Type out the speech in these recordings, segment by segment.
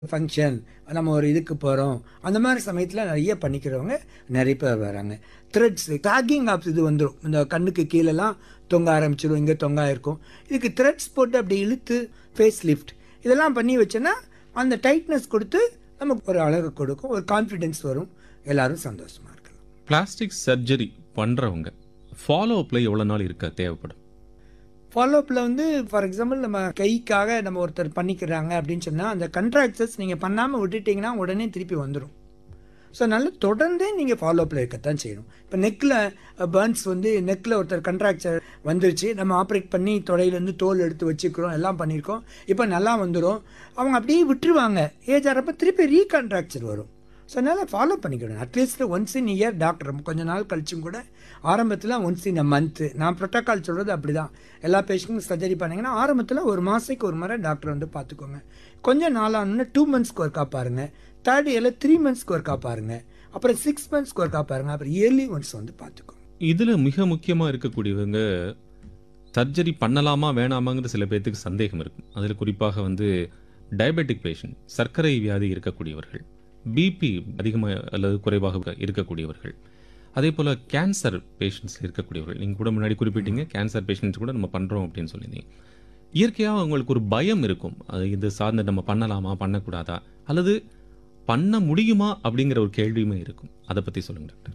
function நம்ம ஒரு இதுக்கு போகிறோம் அந்த மாதிரி சமயத்தில் நிறைய பண்ணிக்கிறவங்க நிறைய பேர் வராங்க த்ரெட்ஸ் டேக்கிங் ஆப்ஸ் இது வந்துடும் இந்த கண்ணுக்கு கீழெல்லாம் தொங்க ஆரம்பிச்சிடும் இங்கே தொங்க இருக்கும் இதுக்கு த்ரெட்ஸ் போட்டு அப்படி இழுத்து ஃபேஸ் லிஃப்ட் இதெல்லாம் பண்ணி வச்சோன்னா அந்த டைட்னஸ் கொடுத்து நமக்கு ஒரு அழகு கொடுக்கும் ஒரு கான்ஃபிடென்ஸ் வரும் எல்லாரும் சந்தோஷமாக இருக்கலாம் பிளாஸ்டிக் சர்ஜரி பண்ணுறவங்க ஃபாலோ அப்பில் எவ்வளோ நாள் இருக்க தேவைப்படும் ஃபாலோஅப்பில் வந்து ஃபார் எக்ஸாம்பிள் நம்ம கைக்காக நம்ம ஒருத்தர் பண்ணிக்கிறாங்க அப்படின்னு சொன்னால் அந்த கண்ட்ராக்சர்ஸ் நீங்கள் பண்ணாமல் விட்டுட்டிங்கன்னா உடனே திருப்பி வந்துடும் ஸோ நல்ல தொடர்ந்தே நீங்கள் ஃபாலோஅப்பில் இருக்கத்தான் செய்யணும் இப்போ நெக்கில் பர்ன்ஸ் வந்து நெக்கில் ஒருத்தர் கண்ட்ராக்சர் வந்துருச்சு நம்ம ஆப்ரேட் பண்ணி தொடையிலேருந்து தோல் எடுத்து வச்சுக்கிறோம் எல்லாம் பண்ணியிருக்கோம் இப்போ நல்லா வந்துடும் அவங்க அப்படியே விட்டுருவாங்க ஏஜ் ஆகிறப்ப திருப்பி ரீகண்ட்ராக்சர் வரும் ஸோ அதனால் ஃபாலோ பண்ணிக்கணும் at least once in year doctor கொஞ்ச நாள் கழிச்சும் கூட ஆரம்பத்தில் ஒன்ஸ் இன் அ மந்த்து நான் ப்ரோட்டோக்கால் சொல்கிறது அப்படி தான் எல்லா பேஷண்ட்டும் சர்ஜரி பண்ணிங்கன்னா ஆரம்பத்தில் ஒரு மாதத்துக்கு ஒரு முறை டாக்டர் வந்து பார்த்துக்கோங்க கொஞ்சம் நாளானு டூ மந்த்ஸ்க்கு ஒர்க்கா பாருங்க தேர்ட் இயரில் த்ரீ மந்த்ஸ்க்கு ஒர்க்கா பாருங்க அப்புறம் சிக்ஸ் மந்த்ஸ்க்கு ஒர்க்கா பாருங்க அப்புறம் இயர்லி ஒன்ஸ் வந்து பார்த்துக்கோங்க இதில் மிக முக்கியமாக இருக்கக்கூடியவங்க சர்ஜரி பண்ணலாமா வேணாமாங்கிற சில பேர்த்துக்கு சந்தேகம் இருக்கும் அதில் குறிப்பாக வந்து டயபெட்டிக் பேஷண்ட் சர்க்கரை வியாதி இருக்கக்கூடியவர்கள் பிபி அதிகமாக அல்லது குறைவாக இருக்கக்கூடியவர்கள் அதே போல் கேன்சர் பேஷண்ட்ஸ் இருக்கக்கூடியவர்கள் நீங்கள் கூட முன்னாடி குறிப்பிட்டீங்க கேன்சர் பேஷண்ட்ஸ் கூட நம்ம பண்ணுறோம் அப்படின்னு சொல்லியிருந்தீங்க இயற்கையாக அவங்களுக்கு ஒரு பயம் இருக்கும் அது இது சார்ந்து நம்ம பண்ணலாமா பண்ணக்கூடாதா அல்லது பண்ண முடியுமா அப்படிங்கிற ஒரு கேள்வியுமே இருக்கும் அதை பற்றி சொல்லுங்க டாக்டர்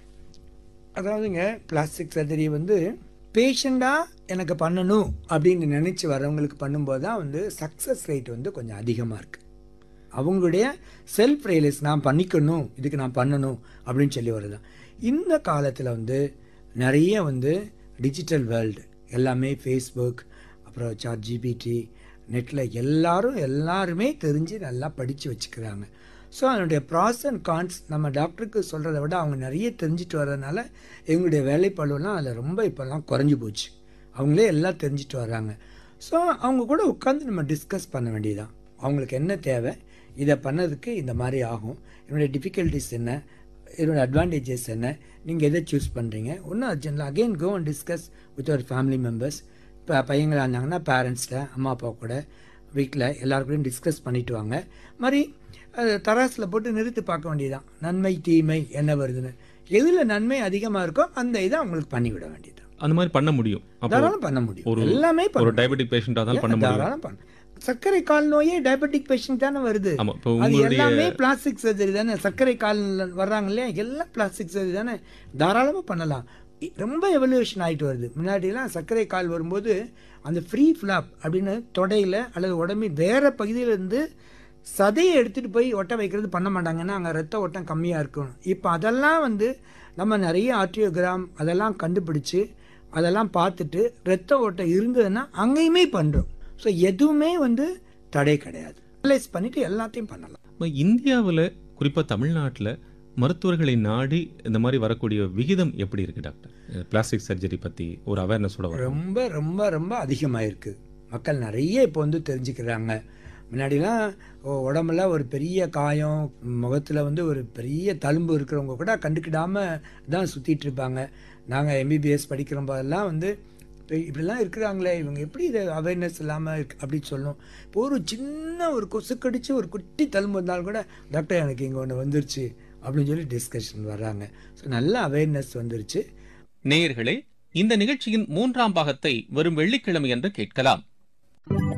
அதாவதுங்க பிளாஸ்டிக் சர்ஜரி வந்து பேஷண்ட்டாக எனக்கு பண்ணணும் அப்படின்னு நினச்சி வரவங்களுக்கு பண்ணும்போது தான் வந்து சக்ஸஸ் ரேட் வந்து கொஞ்சம் அதிகமாக இருக்குது அவங்களுடைய செல்ஃப் ரியலைஸ் நான் பண்ணிக்கணும் இதுக்கு நான் பண்ணணும் அப்படின்னு சொல்லி வருதான் இந்த காலத்தில் வந்து நிறைய வந்து டிஜிட்டல் வேர்ல்டு எல்லாமே ஃபேஸ்புக் அப்புறம் சாட் ஜிபிடி நெட்டில் எல்லாரும் எல்லாருமே தெரிஞ்சு நல்லா படித்து வச்சுக்கிறாங்க ஸோ அதனுடைய ப்ராஸ் அண்ட் கான்ஸ் நம்ம டாக்டருக்கு சொல்கிறத விட அவங்க நிறைய தெரிஞ்சுட்டு வர்றதுனால எங்களுடைய வேலைப்பழுவெல்லாம் அதில் ரொம்ப இப்போல்லாம் குறைஞ்சி போச்சு அவங்களே எல்லாம் தெரிஞ்சுட்டு வர்றாங்க ஸோ அவங்க கூட உட்காந்து நம்ம டிஸ்கஸ் பண்ண வேண்டியதான் அவங்களுக்கு என்ன தேவை இதை பண்ணதுக்கு இந்த மாதிரி ஆகும் என்னுடைய டிஃபிகல்ட்டிஸ் என்ன இதோட அட்வான்டேஜஸ் என்ன நீங்கள் எதை சூஸ் பண்ணுறீங்க ஒன்றும் அர்ஜென்ட்ல again go and discuss with our family members இப்போ பையங்களாக இருந்தாங்கன்னா பேரண்ட்ஸ்கிட்ட அம்மா அப்பா கூட வீட்டில் எல்லாருக்கூடையும் டிஸ்கஸ் பண்ணிட்டு வாங்க மாதிரி அது தராசில் போட்டு நிறுத்தி பார்க்க வேண்டியதான் நன்மை தீமை என்ன வருதுன்னு எதில் நன்மை அதிகமாக இருக்கோ அந்த இதை அவங்களுக்கு பண்ணிவிட வேண்டியது அந்த மாதிரி பண்ண முடியும் அப்போ தாராளம் பண்ண முடியும் ஒரு எல்லாமே ஒரு பண்ண டயபெட்டிக் பேஷண்டாக இருந்தாலும் பண்ண முடியும் தாராளம் பண்ண சர்க்கரை கால் நோயே டயபெட்டிக் பேஷண்ட் தானே வருது ஆமா இப்போ அது உங்களுடைய எல்லாமே பிளாஸ்டிக் சர்ஜரி தானே சர்க்கரை கால் வர்றாங்க இல்லையா எல்லாம் பிளாஸ்டிக் சர்ஜரி தானே தாராளமாக பண்ணலாம் இ- ரொம்ப எவல்யூஷன் ஆகிட்டு வருது முன்னாடிலாம் சர்க்கரை கால் வரும்போது அந்த ஃப்ரீ ஃப்ளாப் அப்படின்னு தொடையில் அல்லது உடம்பு வேற பகுதியிலேருந்து சதையை எடுத்துகிட்டு போய் ஒட்ட வைக்கிறது பண்ண மாட்டாங்கன்னா அங்கே ரத்த ஓட்டம் கம்மியாக இருக்கும் இப்போ அதெல்லாம் வந்து நம்ம நிறைய ஆர்டியோகிராம் அதெல்லாம் கண்டுபிடிச்சு அதெல்லாம் பார்த்துட்டு ரத்த ஓட்டம் இருந்ததுன்னா அங்கேயுமே பண்ணுறோம் ஸோ எதுவுமே வந்து தடை கிடையாது ரியலைஸ் பண்ணிட்டு எல்லாத்தையும் பண்ணலாம் இப்போ இந்தியாவில் குறிப்பாக தமிழ்நாட்டில் மருத்துவர்களை நாடி இந்த மாதிரி வரக்கூடிய விகிதம் எப்படி இருக்கு டாக்டர் பிளாஸ்டிக் சர்ஜரி பற்றி ஒரு அவேர்னஸோட வரும் ரொம்ப ரொம்ப ரொம்ப அதிகமாக இருக்குது மக்கள் நிறைய இப்போ வந்து தெரிஞ்சுக்கிறாங்க முன்னாடிலாம் ஒ- உடம்புல ஒரு பெரிய காயம் முகத்தில் வந்து ஒரு பெரிய தழும்பு இருக்கிறவங்க கூட கண்டுக்கிடாமல் தான் சுற்றிட்டு இருப்பாங்க நாங்கள் எம்பிபிஎஸ் படிக்கிற போதெல்லாம் வந்து இப்ப இப்படிலாம் இருக்கிறாங்களே இவங்க எப்படி இதை அவேர்னஸ் இல்லாமல் இருக்கு அப்படின்னு சொல்லணும் இப்போ ஒரு சின்ன ஒரு கொசு கடிச்சு ஒரு குட்டி தழும்பு வந்தாலும் கூட டாக்டர் எனக்கு இங்கே ஒன்று வந்துருச்சு அப்படின்னு சொல்லி டிஸ்கஷன் வர்றாங்க ஸோ நல்ல அவேர்னஸ் வந்துருச்சு நேயர்களே இந்த நிகழ்ச்சியின் மூன்றாம் பாகத்தை வரும் வெள்ளிக்கிழமை என்று கேட்கலாம்